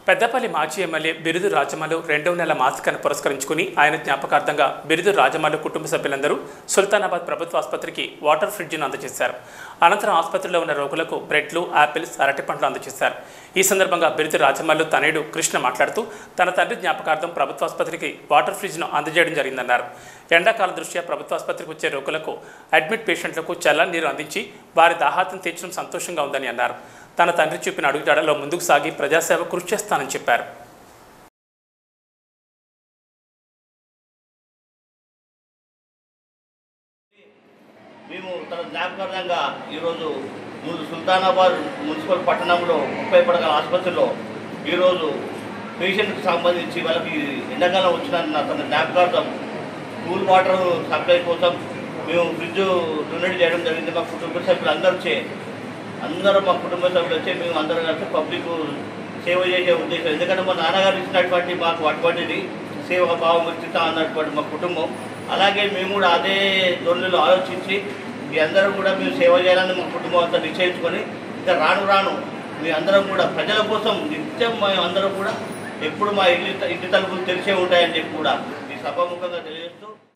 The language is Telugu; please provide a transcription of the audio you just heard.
పెద్దపల్లి మాజీ ఎమ్మెల్యే బిరుదు రాజమల్లు రెండవ నెల మాసికాన్ని పురస్కరించుకుని ఆయన జ్ఞాపకార్థంగా బిరుదు రాజమల్లు కుటుంబ సభ్యులందరూ సుల్తానాబాద్ ప్రభుత్వ ఆసుపత్రికి వాటర్ ఫ్రిడ్జ్ను అందజేశారు అనంతరం ఆసుపత్రిలో ఉన్న రోగులకు బ్రెడ్లు యాపిల్స్ అరటి పండ్లు అందజేశారు ఈ సందర్భంగా బిరుదు రాజమల్లు తనయుడు కృష్ణ మాట్లాడుతూ తన తండ్రి జ్ఞాపకార్థం ప్రభుత్వ ఆసుపత్రికి వాటర్ ఫ్రిడ్జ్ను అందజేయడం జరిగిందన్నారు ఎండాకాలం దృష్ట్యా ప్రభుత్వ ఆసుపత్రికి వచ్చే రోగులకు అడ్మిట్ పేషెంట్లకు చల్లని నీరు అందించి వారి దాహాతం తీర్చడం సంతోషంగా ఉందని అన్నారు తన తండ్రి చూపిన అడుగుజాడలో ముందుకు సాగి ప్రజాసేవ కృషి చేస్తానని చెప్పారు మేము తన జ్ఞాపకార్థంగా ఈరోజు ముందు సుల్తానాబాద్ మున్సిపల్ పట్టణంలో ముప్పై పడగల ఆసుపత్రిలో ఈరోజు పేషెంట్కి సంబంధించి వాళ్ళకి ఎండాకాలం వచ్చిన తన జ్ఞాపకార్థం కూల్ వాటర్ సప్లై కోసం మేము ఫ్రిడ్జ్ డొనేట్ చేయడం జరిగింది మా కుటుంబ సభ్యులు అందరూ చే అందరూ మా కుటుంబ సభ్యులు వచ్చి మేము అందరం కలిసి పబ్లిక్ సేవ చేసే ఉద్దేశం ఎందుకంటే మా నాన్నగారు ఇచ్చినటువంటి మాకు అటువంటిది సేవ భావం ఇచ్చితా అన్నటువంటి మా కుటుంబం అలాగే మేము కూడా అదే ధోరణిలో ఆలోచించి మీ అందరూ కూడా మేము సేవ చేయాలని మా కుటుంబం అంతా నిశ్చయించుకొని ఇంకా రాను రాను మీ అందరం కూడా ప్రజల కోసం నిత్యం మేము అందరం కూడా ఎప్పుడు మా ఇంటి ఇంటి తలుపులు తెరిచే ఉంటాయని చెప్పి కూడా ఈ సభాముఖంగా తెలియజేస్తూ